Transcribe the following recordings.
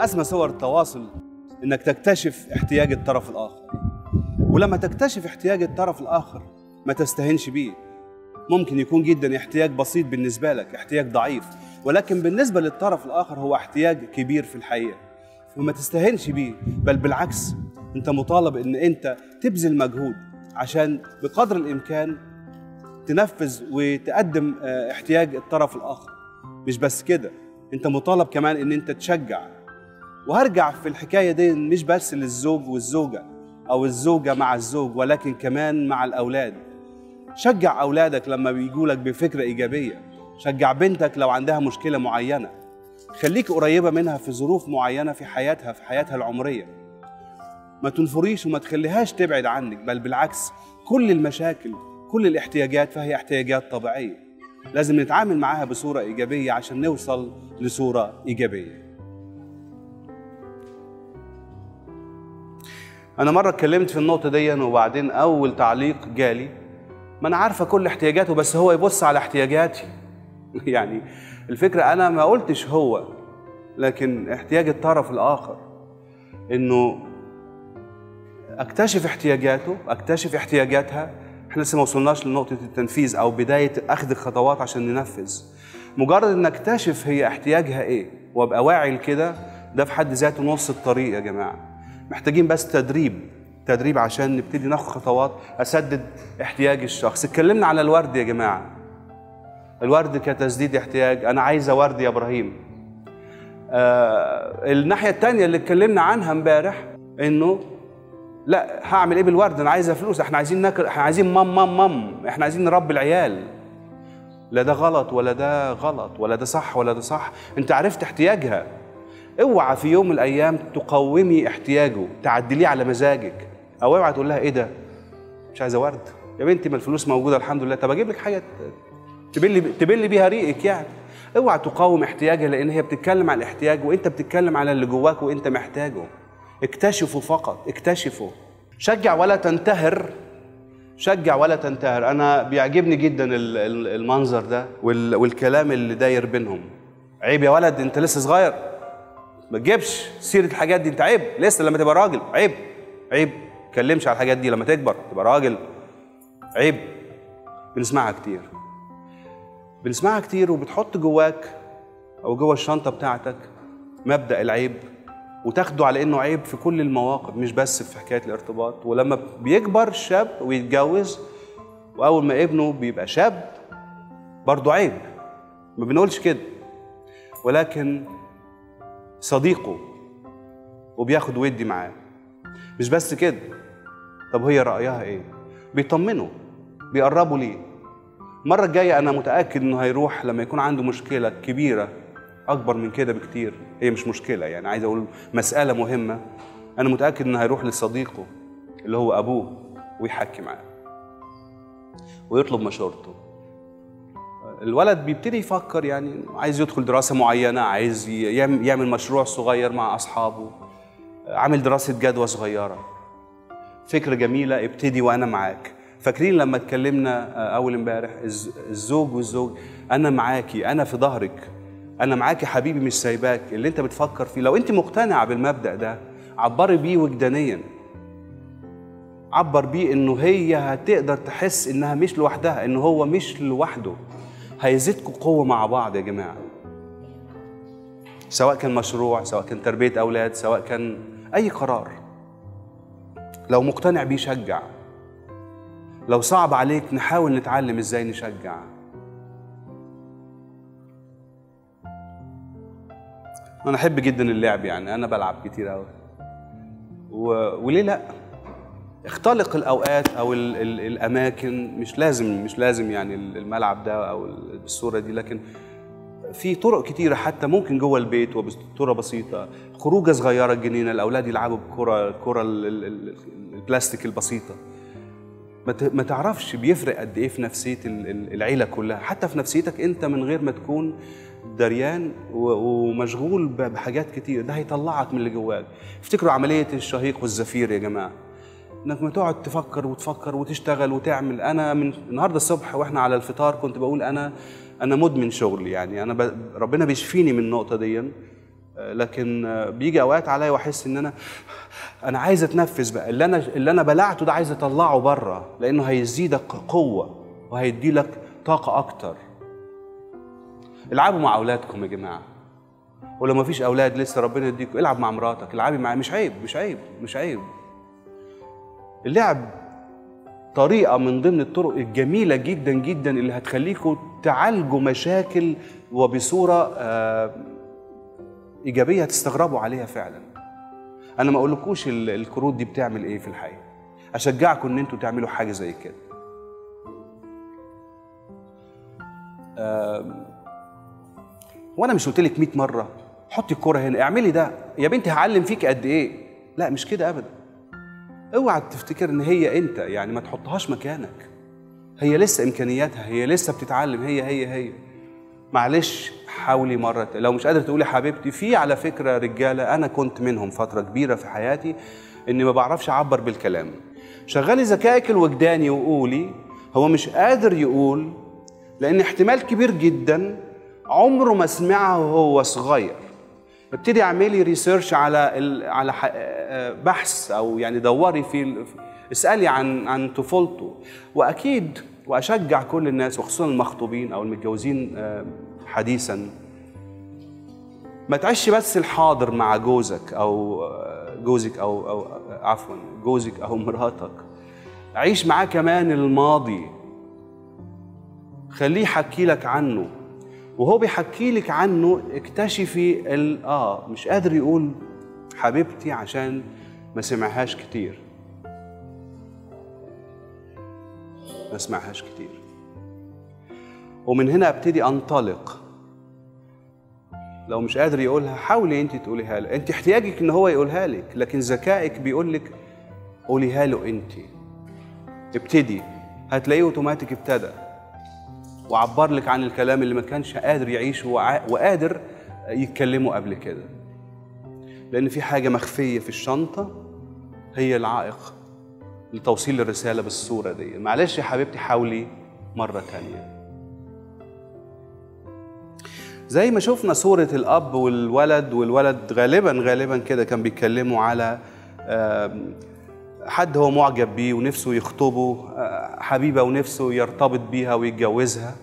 أسمى صور التواصل إنك تكتشف احتياج الطرف الآخر ولما تكتشف احتياج الطرف الآخر ما تستهنش بيه ممكن يكون جدا احتياج بسيط بالنسبة لك احتياج ضعيف ولكن بالنسبة للطرف الآخر هو احتياج كبير في الحقيقة وما تستهنش بيه بل بالعكس انت مطالب ان انت تبذل مجهود عشان بقدر الامكان تنفذ وتقدم اه، احتياج الطرف الاخر مش بس كده انت مطالب كمان ان انت تشجع وهرجع في الحكايه دي مش بس للزوج والزوجه او الزوجه مع الزوج ولكن كمان مع الاولاد شجع اولادك لما بيجوا لك بفكره ايجابيه شجع بنتك لو عندها مشكله معينه خليك قريبه منها في ظروف معينه في حياتها في حياتها العمريه ما تنفريش وما تخليهاش تبعد عنك بل بالعكس كل المشاكل كل الاحتياجات فهي احتياجات طبيعيه لازم نتعامل معاها بصوره ايجابيه عشان نوصل لصوره ايجابيه انا مره اتكلمت في النقطه دي وبعدين اول تعليق جالي ما انا عارفه كل احتياجاته بس هو يبص على احتياجاتي يعني الفكره انا ما قلتش هو لكن احتياج الطرف الاخر انه اكتشف احتياجاته اكتشف احتياجاتها احنا لسه ما وصلناش لنقطه التنفيذ او بدايه اخذ الخطوات عشان ننفذ مجرد ان اكتشف هي احتياجها ايه وابقى واعي لكده ده في حد ذاته نص الطريق يا جماعه محتاجين بس تدريب تدريب عشان نبتدي ناخد خطوات اسدد احتياج الشخص اتكلمنا على الورد يا جماعه الورد كتسديد احتياج انا عايزه ورد يا ابراهيم آه الناحيه الثانيه اللي اتكلمنا عنها امبارح انه لا هعمل ايه بالورد انا عايزه فلوس احنا عايزين ناكل احنا عايزين مام مام مام احنا عايزين نربي العيال لا ده غلط ولا ده غلط ولا ده صح ولا ده صح انت عرفت احتياجها اوعى في يوم من الايام تقومي احتياجه تعدليه على مزاجك او اوعى تقول لها ايه ده مش عايزه ورد يا بنتي ما الفلوس موجوده الحمد لله طب اجيب لك حاجه تبلي تبلي بيها ريقك يعني اوعى تقاوم احتياجها لان هي بتتكلم عن الاحتياج وانت بتتكلم على اللي جواك وانت محتاجه اكتشفوا فقط اكتشفوا شجع ولا تنتهر شجع ولا تنتهر انا بيعجبني جدا ال- ال- المنظر ده وال- والكلام اللي داير بينهم عيب يا ولد انت لسه صغير ما تجيبش سيره الحاجات دي انت عيب لسه لما تبقى راجل عيب عيب ما تكلمش على الحاجات دي لما تكبر تبقى راجل عيب بنسمعها كتير بنسمعها كتير وبتحط جواك او جوه الشنطه بتاعتك مبدا العيب وتاخده على انه عيب في كل المواقف مش بس في حكايه الارتباط ولما بيكبر الشاب ويتجوز واول ما ابنه بيبقى شاب برضه عيب ما بنقولش كده ولكن صديقه وبياخد ودي معاه مش بس كده طب هي رايها ايه بيطمنه بيقربوا ليه المره الجايه انا متاكد انه هيروح لما يكون عنده مشكله كبيره اكبر من كده بكتير هي مش مشكله يعني عايز اقول مساله مهمه انا متاكد انه هيروح لصديقه اللي هو ابوه ويحكي معاه ويطلب مشورته الولد بيبتدي يفكر يعني عايز يدخل دراسه معينه عايز يعم- يعمل مشروع صغير مع اصحابه عامل دراسه جدوى صغيره فكره جميله ابتدي وانا معاك فاكرين لما اتكلمنا آه، اول امبارح الز- الزوج والزوج انا معاكي انا في ظهرك انا معاكي حبيبي مش سايباك اللي انت بتفكر فيه لو انت مقتنعه بالمبدا ده عبري بيه وجدانيا عبر بيه انه هي هتقدر تحس انها مش لوحدها انه هو مش لوحده هيزيدكوا قوه مع بعض يا جماعه سواء كان مشروع سواء كان تربيه اولاد سواء كان اي قرار لو مقتنع بيه شجع لو صعب عليك نحاول نتعلم ازاي نشجع انا احب جدا اللعب يعني انا بلعب كتير قوي و... وليه لا اختلق الاوقات او ال... ال... الاماكن مش لازم مش لازم يعني الملعب ده او الصوره دي لكن في طرق كتيرة حتى ممكن جوه البيت وبطرق بسيطة خروجة صغيرة الجنينة الأولاد يلعبوا بكرة الكرة ال- ال- ال- البلاستيك البسيطة ما ت- ما تعرفش بيفرق قد ايه في نفسيه ال- ال- العيله كلها حتى في نفسيتك انت من غير ما تكون دريان و- ومشغول ب- بحاجات كتير ده هيطلعك من اللي جواك افتكروا عمليه الشهيق والزفير يا جماعه انك ما تقعد تفكر وتفكر وتشتغل وتعمل انا من النهارده الصبح واحنا على الفطار كنت بقول انا انا مدمن شغل يعني انا ب... ربنا بيشفيني من النقطه دي آه، لكن آه، بيجي اوقات عليا واحس ان انا انا عايز اتنفس بقى اللي انا اللي انا بلعته ده عايز اطلعه بره لانه هيزيدك قوه وهيدي لك طاقه اكتر العبوا مع اولادكم يا جماعه ولو ما فيش اولاد لسه ربنا يديكم العب مع مراتك العبي معاه مش عيب مش عيب مش عيب اللعب طريقة من ضمن الطرق الجميلة جدا جدا اللي هتخليكم تعالجوا مشاكل وبصورة آه، إيجابية هتستغربوا عليها فعلا أنا ما أقولكوش ال- الكروت دي بتعمل إيه في الحقيقة أشجعكم إن أنتوا تعملوا حاجة زي كده آم، وانا مش قلت لك 100 مره حطي الكوره هنا اعملي ده يا بنتي هعلم فيك قد ايه لا مش كده ابدا اوعى تفتكر ان هي انت يعني ما تحطهاش مكانك هي لسه امكانياتها هي لسه بتتعلم هي هي هي معلش حاولي مرة لو مش قادرة تقولي حبيبتي في على فكرة رجالة أنا كنت منهم فترة كبيرة في حياتي إني ما بعرفش أعبر بالكلام شغلي ذكائك الوجداني وقولي هو مش قادر يقول لأن احتمال كبير جدا عمره ما سمعها وهو صغير ابتدي اعملي ريسيرش على ال... على ح... آه، بحث او يعني دوري في ال... اسالي عن عن طفولته واكيد واشجع كل الناس وخصوصا المخطوبين او المتجوزين آه، حديثا ما تعيش بس الحاضر مع جوزك او آه، جوزك او او آه، عفوا جوزك او مراتك عيش معاه كمان الماضي خليه يحكي لك عنه وهو بيحكي لك عنه اكتشفي ال اه مش قادر يقول حبيبتي عشان ما سمعهاش كتير ما سمعهاش كتير ومن هنا ابتدي انطلق لو مش قادر يقولها حاولي انت تقوليها له انت احتياجك ان هو يقولها لك لكن ذكائك بيقول لك قوليها له انت ابتدي هتلاقيه اوتوماتيك ابتدى وعبر لك عن الكلام اللي ما كانش قادر يعيشه وع- وقادر يتكلمه قبل كده لان في حاجه مخفيه في الشنطه هي العائق لتوصيل الرساله بالصوره دي معلش يا حبيبتي حاولي مره تانية زي ما شفنا صورة الأب والولد والولد غالبا غالبا كده كان بيتكلموا على آم، حد هو معجب بيه ونفسه يخطبه آه، حبيبة ونفسه يرتبط بيها ويتجوزها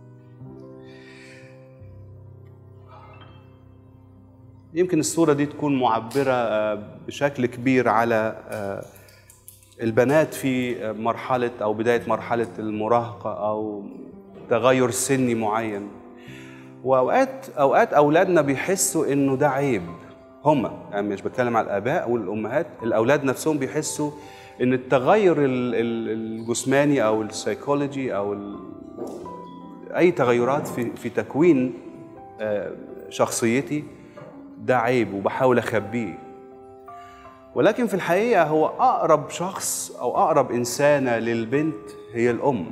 يمكن الصورة دي تكون معبرة آه، بشكل كبير على آه، البنات في مرحلة أو بداية مرحلة المراهقة أو تغير سني معين واوقات اوقات اولادنا بيحسوا انه ده عيب هما يعني مش بتكلم على الاباء والامهات الاولاد نفسهم بيحسوا ان التغير ال- ال- الجسماني او السيكولوجي او ال- اي تغيرات في في تكوين آه، شخصيتي ده عيب وبحاول اخبيه ولكن في الحقيقه هو اقرب شخص او اقرب انسانه للبنت هي الام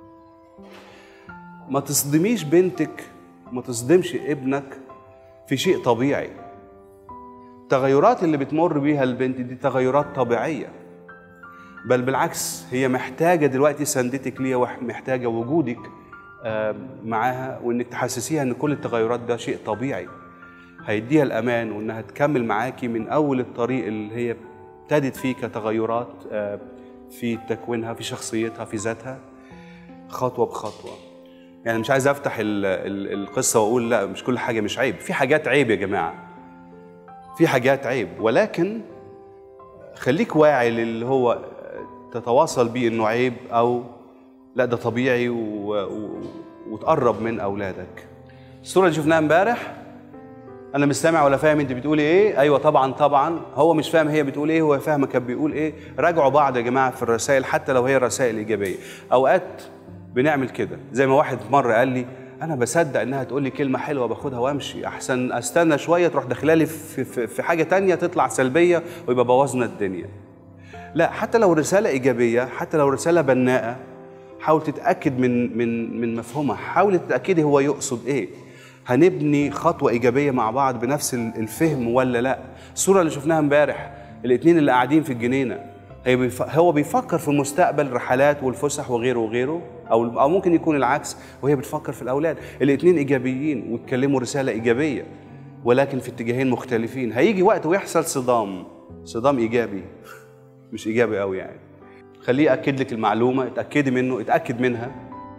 ما تصدميش بنتك ما تصدمش ابنك في شيء طبيعي التغيرات اللي بتمر بيها البنت دي تغيرات طبيعية بل بالعكس هي محتاجة دلوقتي سندتك ليها ومحتاجة وجودك آه، معاها وانك تحسسيها ان كل التغيرات ده شيء طبيعي هيديها الامان وانها تكمل معاكي من اول الطريق اللي هي ابتدت فيه كتغيرات آه، في تكوينها في شخصيتها في ذاتها خطوه بخطوه يعني مش عايز افتح ال ال القصه واقول لا مش كل حاجه مش عيب في حاجات عيب يا جماعه في حاجات عيب ولكن خليك واعي للي هو تتواصل بيه انه عيب او لا ده طبيعي و... و... وتقرب من اولادك الصوره اللي شفناها امبارح انا مش سامع ولا فاهم انت بتقولي ايه ايوه طبعا طبعا هو مش فاهم هي بتقول ايه هو فاهمه كان بيقول ايه راجعوا بعض يا جماعه في الرسائل حتى لو هي رسائل ايجابيه اوقات بنعمل كده زي ما واحد مره قال لي انا بصدق انها تقول لي كلمه حلوه باخدها وامشي احسن استنى شويه تروح داخلالي في, في, في حاجه تانية تطلع سلبيه ويبقى بوظنا الدنيا لا حتى لو رساله ايجابيه حتى لو رساله بناءه حاول تتاكد من من من مفهومها حاول تتاكدي هو يقصد ايه هنبني خطوه ايجابيه مع بعض بنفس الفهم ولا لا الصوره اللي شفناها امبارح الاثنين اللي قاعدين في الجنينه هي بيف... هو بيفكر في المستقبل رحلات والفسح وغيره وغيره او او ممكن يكون العكس وهي بتفكر في الاولاد الاثنين ايجابيين ويتكلموا رساله ايجابيه ولكن في اتجاهين مختلفين هيجي وقت ويحصل صدام صدام ايجابي مش ايجابي قوي يعني خليه ياكد لك المعلومه اتاكدي منه اتاكد منها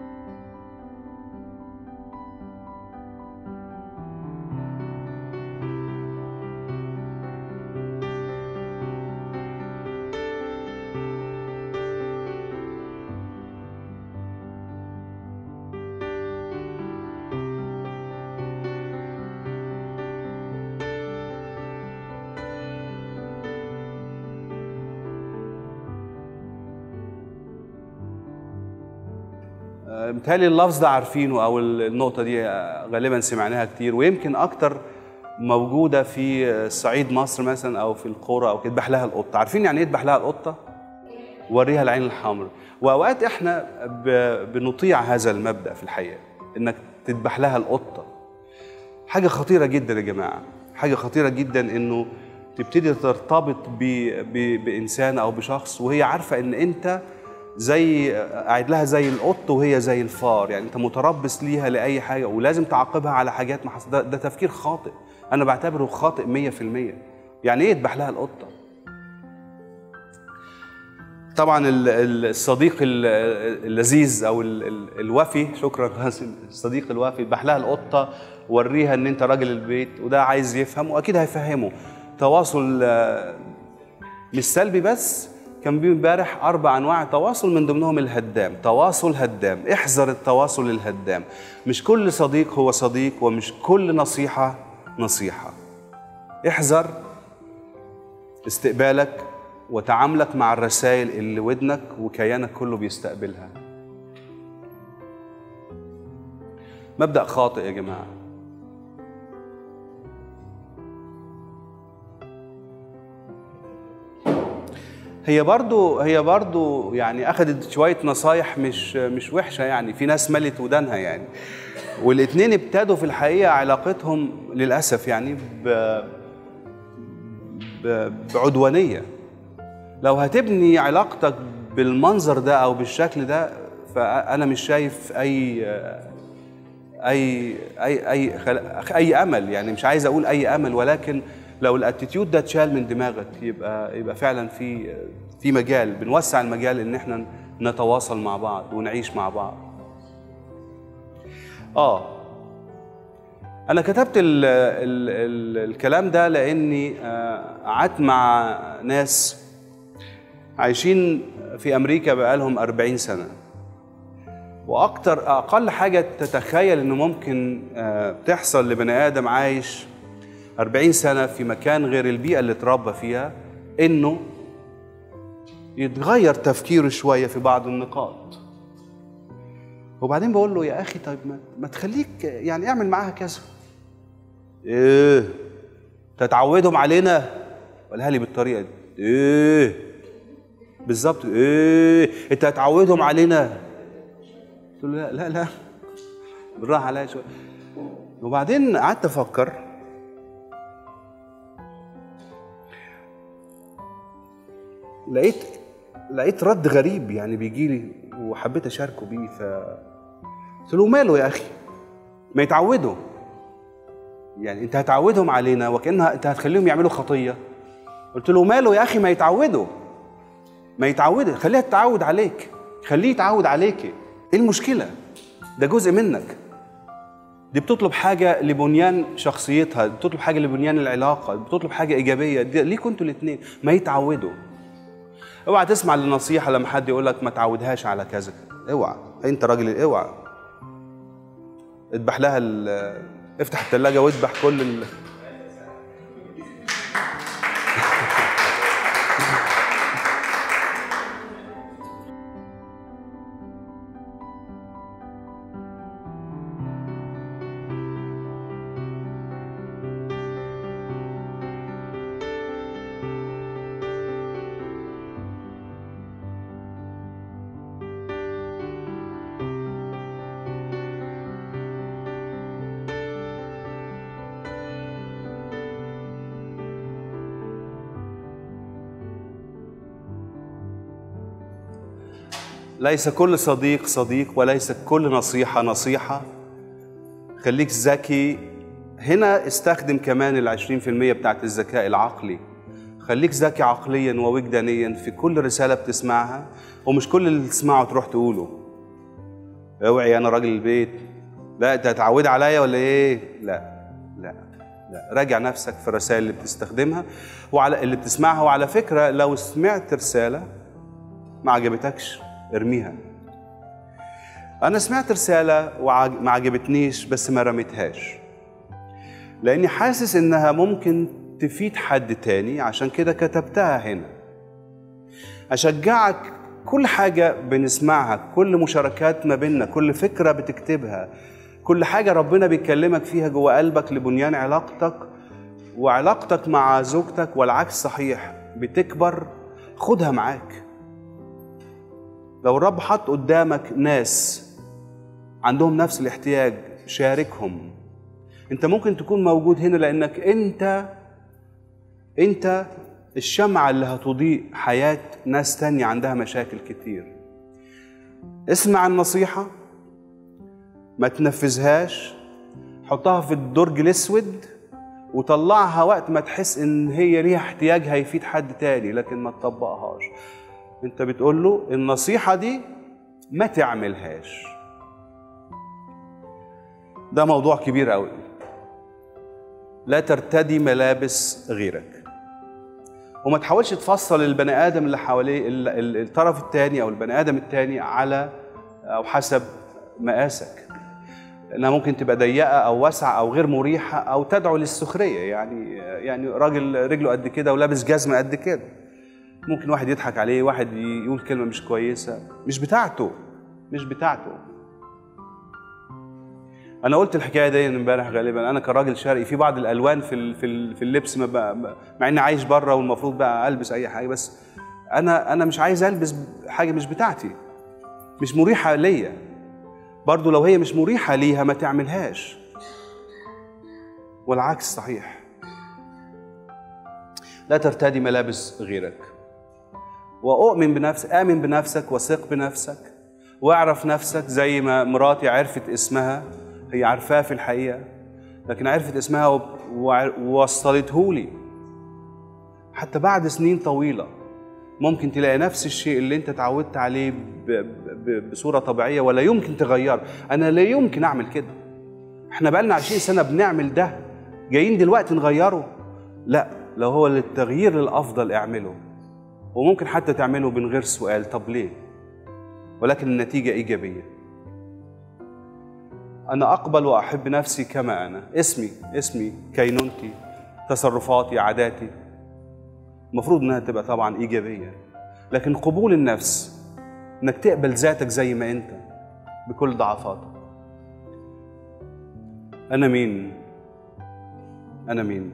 متهيألي اللفظ ده عارفينه او النقطه دي غالبا سمعناها كتير ويمكن اكتر موجوده في صعيد مصر مثلا او في القرى او كده يذبح لها القطه عارفين يعني ايه يذبح لها القطه وريها العين الحمراء واوقات احنا ب- بنطيع هذا المبدا في الحقيقه انك تذبح لها القطه حاجه خطيره جدا يا جماعه حاجه خطيره جدا انه تبتدي ترتبط ب... ب... بانسان او بشخص وهي عارفه ان انت زي قاعد لها زي القط وهي زي الفار يعني انت متربص ليها لاي حاجه ولازم تعاقبها على حاجات ما حصل ده, ده تفكير خاطئ انا بعتبره خاطئ 100% يعني ايه يذبح لها القطه طبعا ال- ال- الصديق ال- اللذيذ او ال- ال- الوفي شكرا قاسم الصديق الوفي يذبح لها القطه وريها ان انت راجل البيت وده عايز يفهم واكيد هيفهمه تواصل آه، مش سلبي بس كان بيه امبارح اربع انواع تواصل من ضمنهم الهدام تواصل هدام احذر التواصل الهدام مش كل صديق هو صديق ومش كل نصيحه نصيحه احذر استقبالك وتعاملك مع الرسائل اللي ودنك وكيانك كله بيستقبلها مبدأ خاطئ يا جماعة هي برضو هي برضو يعني اخذت شويه نصايح مش مش وحشه يعني في ناس ملت ودانها يعني والاثنين ابتدوا في الحقيقه علاقتهم للاسف يعني ب ب- بعدوانيه لو هتبني علاقتك بالمنظر ده او بالشكل ده فانا مش شايف اي اي اي اي خل- اي امل يعني مش عايز اقول اي امل ولكن لو الاتيتيود ده اتشال من دماغك يبقى يبقى فعلا في في مجال بنوسع المجال ان احنا نتواصل مع بعض ونعيش مع بعض اه انا كتبت ال ال ال الكلام ده لاني آه، قعدت مع ناس عايشين في امريكا بقالهم 40 سنه واكتر اقل حاجه تتخيل انه ممكن آه، تحصل لبني ادم عايش 40 سنه في مكان غير البيئه اللي اتربى فيها انه يتغير تفكيره شويه في بعض النقاط وبعدين بقول له يا اخي طيب ما, ما تخليك يعني اعمل معاها كذا ايه تتعودهم علينا قالها لي بالطريقه دي ايه بالظبط ايه انت هتعودهم علينا قلت له لا لا لا بالراحه عليا شويه وبعدين قعدت افكر لقيت لقيت رد غريب يعني بيجي لي وحبيت اشاركه بيه ف قلت له ماله يا اخي ما يتعودوا يعني انت هتعودهم علينا وكانها انت هتخليهم يعملوا خطيه قلت له ماله يا اخي ما يتعودوا ما يتعودوا خليها تتعود عليك خليه يتعود عليك ايه المشكله ده جزء منك دي بتطلب حاجه لبنيان شخصيتها بتطلب حاجه لبنيان العلاقه بتطلب حاجه ايجابيه دي ليكوا انتوا الاثنين ما يتعودوا اوعى تسمع للنصيحه لما حد يقول لك ما تعودهاش على كذا اوعى انت راجل اوعى اذبح لها ال- افتح الثلاجه واذبح كل ال... ليس كل صديق صديق وليس كل نصيحة نصيحة خليك ذكي هنا استخدم كمان العشرين في المية بتاعت الذكاء العقلي خليك ذكي عقليا ووجدانيا في كل رسالة بتسمعها ومش كل اللي تسمعه تروح تقوله اوعي انا راجل البيت لا انت هتعود عليا ولا ايه لا لا لا راجع نفسك في الرسائل اللي بتستخدمها وعلى اللي بتسمعها وعلى فكرة لو سمعت رسالة ما عجبتكش ارميها انا سمعت رسالة وما عجبتنيش بس ما رميتهاش لاني حاسس انها ممكن تفيد حد تاني عشان كده كتبتها هنا اشجعك كل حاجة بنسمعها كل مشاركات ما بيننا كل فكرة بتكتبها كل حاجة ربنا بيكلمك فيها جوه قلبك لبنيان علاقتك وعلاقتك مع زوجتك والعكس صحيح بتكبر خدها معاك لو الرب حط قدامك ناس عندهم نفس الاحتياج شاركهم انت ممكن تكون موجود هنا لانك انت انت الشمعة اللي هتضيء حياة ناس تانية عندها مشاكل كتير اسمع النصيحة ما تنفذهاش حطها في الدرج الاسود وطلعها وقت ما تحس ان هي ليها احتياج هيفيد حد تاني لكن ما تطبقهاش انت بتقول له النصيحة دي ما تعملهاش ده موضوع كبير قوي لا ترتدي ملابس غيرك وما تحاولش تفصل البني ادم اللي حواليه الطرف الثاني او البني ادم الثاني على او حسب مقاسك لانها ممكن تبقى ضيقه او واسعه او غير مريحه او تدعو للسخريه يعني يعني راجل رجله قد كده ولابس جزمه قد كده ممكن واحد يضحك عليه واحد يقول كلمه مش كويسه مش بتاعته مش بتاعته انا قلت الحكايه دي امبارح غالبا انا كراجل شرقي في بعض الالوان في في اللبس ما بقى مع اني عايش بره والمفروض بقى البس اي حاجه بس انا انا مش عايز البس حاجه مش بتاعتي مش مريحه ليا برضو لو هي مش مريحه ليها ما تعملهاش والعكس صحيح لا ترتدي ملابس غيرك واؤمن بنفسك امن بنفسك وثق بنفسك واعرف نفسك زي ما مراتي عرفت اسمها هي عارفاه في الحقيقه لكن عرفت اسمها ووصلته لي حتى بعد سنين طويله ممكن تلاقي نفس الشيء اللي انت اتعودت عليه بصوره طبيعيه ولا يمكن تغيره انا لا يمكن اعمل كده احنا بقالنا 20 سنه بنعمل ده جايين دلوقتي نغيره لا لو هو للتغيير للافضل اعمله وممكن حتى تعمله من غير سؤال طب ليه ولكن النتيجه ايجابيه أنا أقبل وأحب نفسي كما أنا اسمي اسمي كينونتي تصرفاتي عاداتي المفروض إنها تبقى طبعا إيجابية لكن قبول النفس إنك تقبل ذاتك زي ما أنت بكل ضعفاتك أنا مين؟ أنا مين؟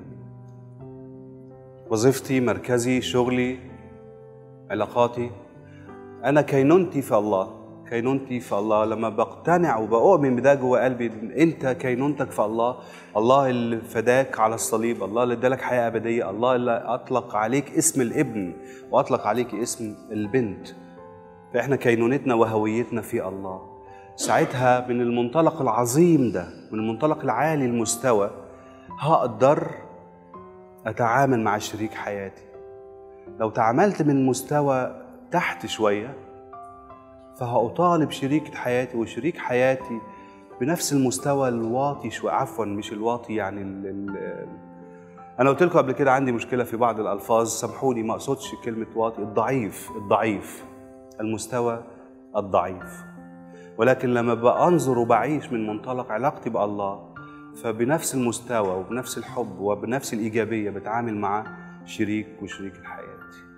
وظيفتي مركزي شغلي علاقاتي أنا كينونتي في الله كينونتي في الله لما بقتنع وبؤمن بده جوه قلبي انت كينونتك في الله الله اللي فداك على الصليب الله اللي ادالك حياه ابديه الله اللي اطلق عليك اسم الابن واطلق عليك اسم البنت فاحنا كينونتنا وهويتنا في الله ساعتها من المنطلق العظيم ده من المنطلق العالي المستوى هقدر اتعامل مع شريك حياتي لو تعاملت من مستوى تحت شويه فهأطالب شريكة حياتي وشريك حياتي بنفس المستوى الواطي شوي عفوا مش الواطي يعني ال ال انا قلت لكم قبل كده عندي مشكله في بعض الالفاظ سامحوني ما اقصدش كلمه واطي الضعيف الضعيف المستوى الضعيف ولكن لما بأنظر وبعيش من منطلق علاقتي بالله فبنفس المستوى وبنفس الحب وبنفس الإيجابية بتعامل مع شريك وشريك حياتي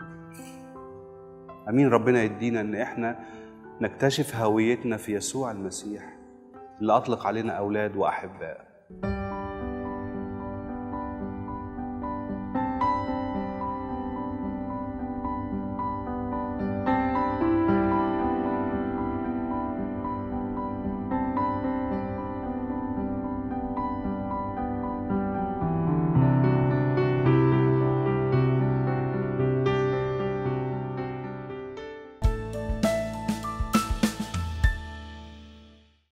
أمين ربنا يدينا إن إحنا نكتشف هويتنا في يسوع المسيح اللي أطلق علينا أولاد وأحباء